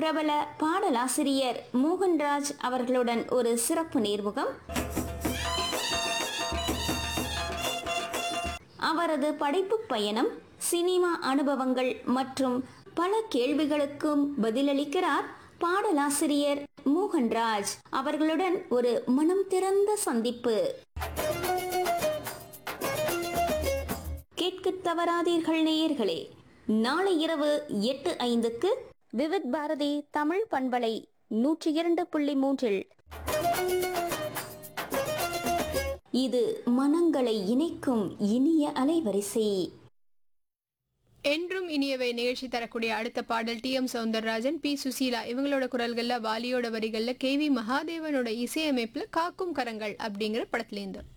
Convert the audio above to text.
பிரபல பாடலாசிரியர் மோகன்ராஜ் அவர்களுடன் ஒரு சிறப்பு நேர்முகம் அவரது படைப்பு பயணம் சினிமா அனுபவங்கள் மற்றும் பல கேள்விகளுக்கும் பதிலளிக்கிறார் பாடலாசிரியர் மோகன்ராஜ் அவர்களுடன் ஒரு மனம் திறந்த சந்திப்பு கேட்க தவறாதீர்கள் நேயர்களே நாளை இரவு எட்டு ஐந்துக்கு விவித் பாரதி தமிழ் பண்பலை நூற்றி இரண்டு புள்ளி மூன்றில் இது மனங்களை இணைக்கும் இனிய அலைவரிசை என்றும் இனியவை நிகழ்ச்சி தரக்கூடிய அடுத்த பாடல் T M Soundararajan P Susheela இவங்களோட குரல்கள்ல வாலியோட வரிகள்ல கே வி மகாதேவனோட இசையமைப்புல காக்கும் கரங்கள் அப்படிங்கிற படத்துலேருந்து